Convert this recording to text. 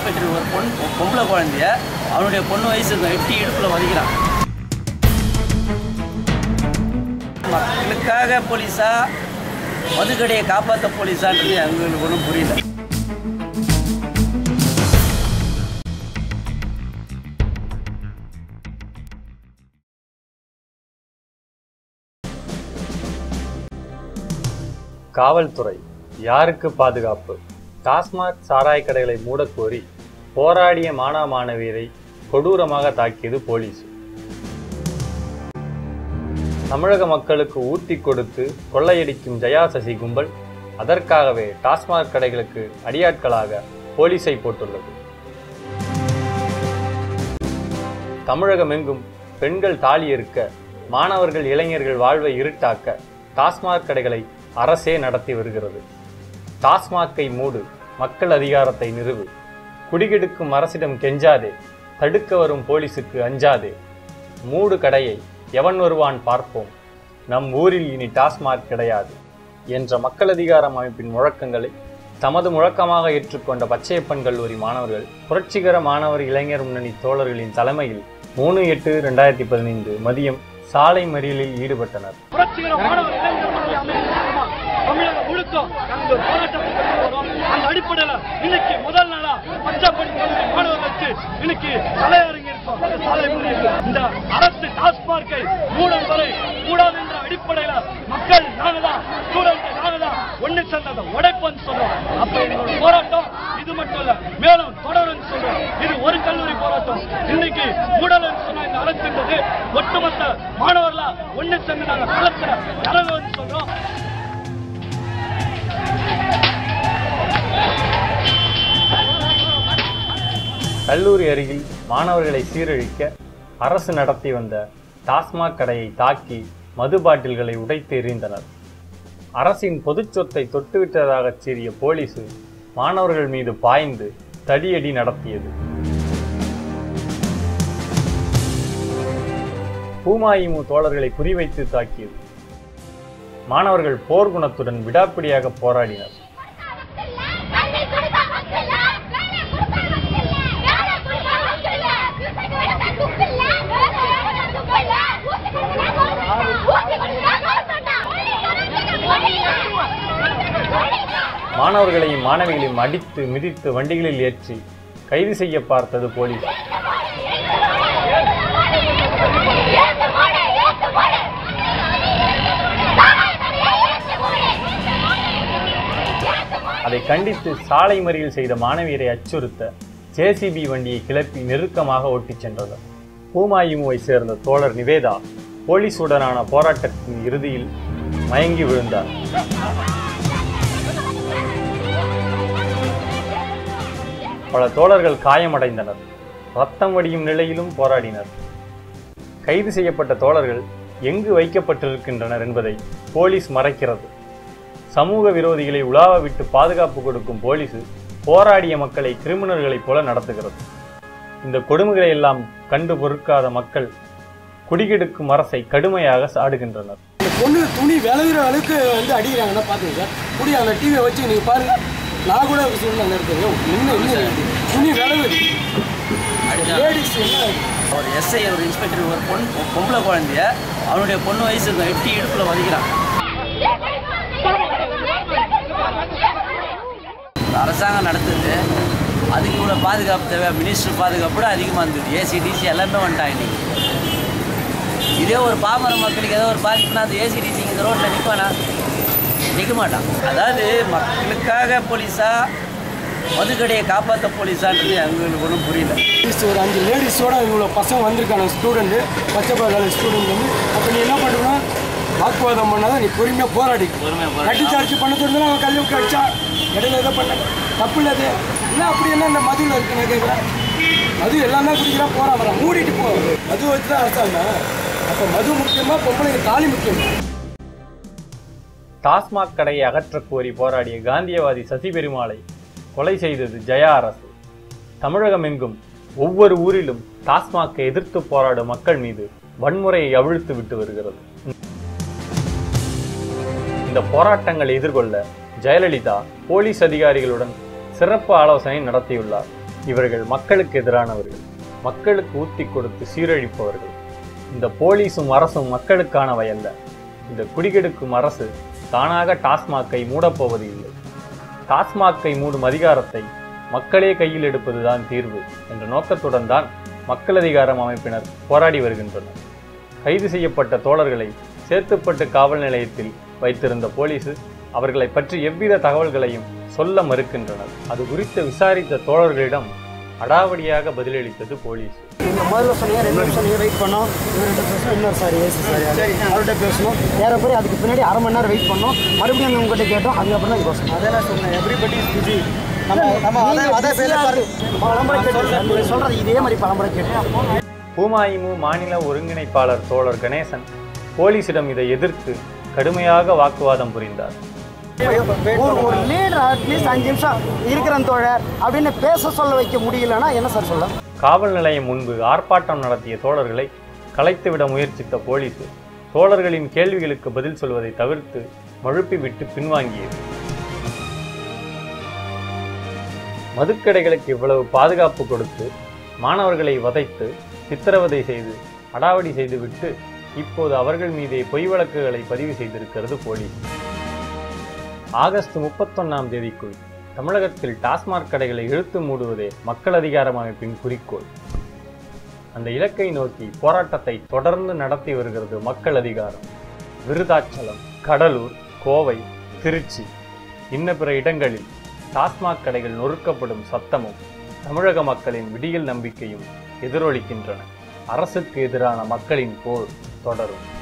Inspector ஒரு பொன் பொம்பளை குழந்தைய அவனுடைய பொண்ணு வயசு இருக்கும் எட்டி இடுப்பில் வதிக்கிறான் மக்களுக்காக போலீஸா மதுக்கடையை காப்பாற்ற போலீஸான்றது எங்களுக்கு ஒன்றும் புரியல காவல்துறை யாருக்கு பாதுகாப்பு டாஸ்மாக் சாராய கடைகளை மூடக்கோரி போராடிய மாணவ மாணவியரை கொடூரமாக தாக்கியது போலீஸ் தமிழக மக்களுக்கு ஊத்தி கொடுத்து கொள்ளையடிக்கும் ஜெயா சசி கும்பல் அதற்காகவே டாஸ்மாக் கடைகளுக்கு அடியாட்களாக போலீஸை போட்டுள்ளது தமிழகமெங்கும் பெண்கள் தாலி இருக்க மாணவர்கள் இளைஞர்கள் வாழ்வை இருட்டாக்க டாஸ்மாக் கடைகளை அரசே நடத்தி வருகிறது டாஸ்மாக்கை மூடு மக்கள் அதிகாரத்தை நிறுவு குடிகெடுக்கும் அரசிடம் கெஞ்சாதே தடுக்க வரும் போலீசுக்கு அஞ்சாதே மூடு கடையை எவன் வருவான் பார்ப்போம் நம் ஊரில் இனி டாஸ்மாக் கிடையாது என்ற மக்கள் அதிகாரம் அமைப்பின் முழக்கங்களை தமது முழக்கமாக ஏற்றுக்கொண்ட பச்சையப்பன் கல்லூரி மாணவர்கள் புரட்சிகர மாணவர் இளைஞர் முன்னணி தோழர்களின் தலைமையில் மூணு எட்டு ரெண்டாயிரத்தி பதினைந்து மதியம் சாலை மறியலில் ஈடுபட்டனர் புரட்சிகர மாணவர் இளைஞர் மன்றத்தை அமைப்பு மூலமா தமிழகம் முழுக்க நாங்கள் ஒரு போராட்டத்தை கொண்டு வரோம் அந்த அடிப்படையில இன்னைக்கு முதல் நாளா பச்சைப்பள்ளி கல்லூரி மாணவர்களுக்கு இன்னைக்கு தலையரங்கி இருக்கோம் அந்த சாலை மறியல். இந்த அரசு டாஸ்மார்க்கை மூடும் வரை கூடாது என்ற அடிப்படையில மக்கள் நாங்க தான் ஸ்டூடெண்ட் நாங்க தான் ஒண்ணு சேர்ந்ததை உடைப்போம்னு சொல்றோம் அப்ப எங்களோட போராட்டம் இது மட்டும் இல்ல மேலும் தொடரும் சொல்றோம் இது ஒரு கல்லூரி போராட்டம் இன்னைக்கு மூடலன்னு சொன்ன இந்த அரசுன்றது ஒட்டுமொத்த மாணவர்களா ஒண்ணு சேர்ந்து நாங்க களத்துல இறங்குவோம்னு சொல்றோம் கல்லூரி அருகில் மாணவர்களை சீரழிக்க அரசு நடத்தி வந்த டாஸ்மாக் கடையை தாக்கி மது பாட்டில்களை உடைத்து எறிந்தனர் அரசின் பொதுச் சொத்தை தொட்டுவிட்டதாகச் சீறிய போலீசு மாணவர்கள் மீது பாய்ந்து தடியடி நடத்தியது பூமாயிமு தோழர்களை குறிவைத்து தாக்கியது மாணவர்கள் போர்க்குணத்துடன் விடாப்பிடியாக போராடினர் தண்ணி குடிக்க மக்கள் வேலை கொடுக்க மக்கள் வேலை கொடுக்க மக்கள் விவசாயிகளுக்கு துப்பு இல்ல விவசாயிகளுக்கு துப்பு இல்ல ஊசி கொடுக்க ஊசி கொடுக்க மாணவர்களையும் மாணவிகளையும் அடித்து மிதித்து வண்டிகளில் ஏற்றி கைது செய்ய பார்த்தது போலீஸ் ஏத்து போடு ஏத்து போடு ஏத்து போடு அதை கண்டித்து சாலை மறியல் செய்த மாணவியரை அச்சுறுத்த ஜேசிபி வண்டியை கிளப்பி நெருக்கமாக ஓட்டிச் சென்றனர் பூமாயுமுவை சேர்ந்த தோழர் நிவேதா போலீசுடனான போராட்டத்தின் இறுதியில் மயங்கி விழுந்தார் பல தோழர்கள் காயமடைந்தனர் ரத்தம் வடியும் நிலையிலும் போராடினர் கைது செய்யப்பட்ட தோழர்கள் எங்கு வைக்கப்பட்டிருக்கின்றனர் என்பதை போலீஸ் மறைக்கிறது சமூக விரோதிகளை உலாவ விட்டு பாதுகாப்பு கொடுக்கும் போலீஸ் போராடிய மக்களை கிரிமினல்களைப் போல நடத்துகிறது இந்த கொடுமைகளை எல்லாம் கண்டு பொறுக்காத மக்கள் குடிகெடுக்கும் அரசை கடுமையாக சாடுகின்றனர் இந்த பொண்ணு துணி விளையிற அளவுக்கு வந்து அடிக்கிறாங்கன்னா பார்த்துங்க சார் குடி அந்த டிவியை வச்சு நீங்கள் பாருங்க நான் கூட சொன்ன அந்த இடத்துல இன்னும் இன்னும் துணி விளைவுது லேடிஸ் என்ன ஒரு எஸ்ஐ ஒரு இன்ஸ்பெக்டர் ஒரு பொன் பொம்பளை குழந்தைய அவனுடைய பொண்ணு வயசு இருக்கும் எட்டி இடுப்பில் வதிக்கிறான் ஒரு அரசாங்கம் நடத்துது அதுக்கு இவ்வளோ பாதுகாப்பு தேவை மினிஸ்டர் பாதுகாப்பு கூட அதிகமாக இருந்தது ஏசி டிசி எல்லாமே வந்துட்டாங்க இன்னைக்கு இதே ஒரு பாமர மக்களுக்கு ஏதோ ஒரு பாதிப்புனா அந்த ஏசி டிசி இந்த ரோட்டில் நிற்பானா நிற்க மாட்டான் அதாவது மக்களுக்காக போலீஸா மதுக்கடையை காப்பாற்ற போலீஸான்றது எங்களுக்கு ஒன்றும் புரியல லேடிஸ் ஒரு அஞ்சு லேடிஸோட இவ்வளோ பசங்க வந்திருக்காங்க ஸ்டூடெண்ட்டு பச்சைப்பாக்கால ஸ்டூடெண்ட் வந்து அப்போ நீ என்ன பண்ணுறா வாக்குவாதம் பண்ணாதான் நீ பொறுமையாக போராடி பொறுமையா போராடி. கட்டி சார்ஜ் பண்ண தெரிஞ்சா அவன் கல்வி கடிச்சா இடையில எதை பண்ண தப்பு இல்லை அது இல்லை அப்படி என்ன இந்த மதுவில் இருக்கு நான் கேட்குறேன் மது எல்லாமே குடிக்கிறான் போகிறான் வரான் மூடிட்டு போ மது வச்சு தான் அரசாங்கம் அப்போ மது முக்கியமா பொம்பளைங்க தாலி முக்கியமா டாஸ்மாக் கடையை அகற்றக் கோரி போராடிய காந்தியவாதி சசி பெருமாளை கொலை செய்தது ஜெயா அரசு தமிழகமெங்கும் ஒவ்வொரு ஊரிலும் டாஸ்மாக்கை எதிர்த்து போராடும் மக்கள் மீது வன்முறையை அவிழ்த்து விட்டு வருகிறது இந்த போராட்டங்களை எதிர்கொள்ள ஜெயலலிதா போலீஸ் அதிகாரிகளுடன் சிறப்பு ஆலோசனை நடத்தியுள்ளார் இவர்கள் மக்களுக்கு எதிரானவர்கள் மக்களுக்கு ஊத்தி கொடுத்து சீரழிப்பவர்கள் இந்த போலீஸும் அரசும் மக்களுக்கானவை அல்ல இந்த குடிகெடுக்கும் அரசு தானாக டாஸ்மாக்கை மூடப்போவது இல்லை டாஸ்மாக்கை மூடும் அதிகாரத்தை மக்களே கையில் எடுப்பதுதான் தீர்வு என்ற நோக்கத்துடன் தான் மக்கள் அதிகாரம் அமைப்பினர் போராடி வருகின்றனர் கைது செய்யப்பட்ட தோழர்களை சேத்துப்பட்டு காவல் நிலையத்தில் வைத்திருந்த போலீசு அவர்களை பற்றி எவ்வித தகவல்களையும் சொல்ல மறுக்கின்றனர் அது குறித்து விசாரித்த தோழர்களிடம் அடாவடியாக பதிலளித்தது போலீஸ் நீங்க முதல்ல சொன்னீங்க ரெண்டு நிமிஷம் நீங்கள் வெயிட் பண்ணோம் இவர்கிட்ட பேசணும் இன்னொரு சார் ஏசி சார் அவர்கிட்ட பேசணும் ஏறக்குறைய அதுக்கு பின்னாடி அரை மணி நேரம் வெயிட் பண்ணோம் மறுபடியும் அந்த உங்ககிட்ட கேட்டோம் அதுக்கப்புறம் தான் இப்போ அதெல்லாம் சொன்னேன் எவ்ரிபடி பிஸி நம்ம நம்ம அதை அதை பலமுறை கேட்டு நீங்கள் சொல்கிறது இதே மாதிரி பலமுறை கேட்டு பூமாயிமு மாநில ஒருங்கிணைப்பாளர் தோழர் கணேசன் போலீசிடம் இதை எதிர்த்து கடுமையாக வாக்குவாதம் புரிந்தார் ஒரு ஒரு லீடர் அட்லீஸ்ட் அஞ்சு நிமிஷம் இருக்கிற தோழர் அப்படின்னு பேச சொல்ல வைக்க முடியலன்னா என்ன சார் சொல்ல காவல் நிலையம் முன்பு ஆர்ப்பாட்டம் நடத்திய தோழர்களை கலைத்துவிட முயற்சித்த போலீஸ் தோழர்களின் கேள்விகளுக்கு பதில் சொல்வதை தவிர்த்து மழுப்பிவிட்டு பின்வாங்கியது மதுக்கடைகளுக்கு இவ்வளவு பாதுகாப்பு கொடுத்து மாணவர்களை வதைத்து சித்திரவதை செய்து அடாவடி செய்துவிட்டு இப்போது அவர்கள் மீதே பொய் வழக்குகளை பதிவு செய்திருக்கிறது போலீஸ் ஆகஸ்ட் முப்பத்தொன்னாம் தேதிக்குள் தமிழகத்தில் டாஸ்மாக் கடைகளை இழுத்து மூடுவதே மக்கள் அதிகாரம் அமைப்பின் குறிக்கோள் அந்த இலக்கை நோக்கி போராட்டத்தை தொடர்ந்து நடத்தி வருகிறது மக்கள் அதிகாரம் விருதாச்சலம் கடலூர் கோவை திருச்சி இன்ன பிற இடங்களில் டாஸ்மாக் கடைகள் நொறுக்கப்படும் சத்தமும் தமிழக மக்களின் விடியல் நம்பிக்கையும் எதிரொலிக்கின்றன அரசுக்கு எதிரான மக்களின் போர் தொடரும்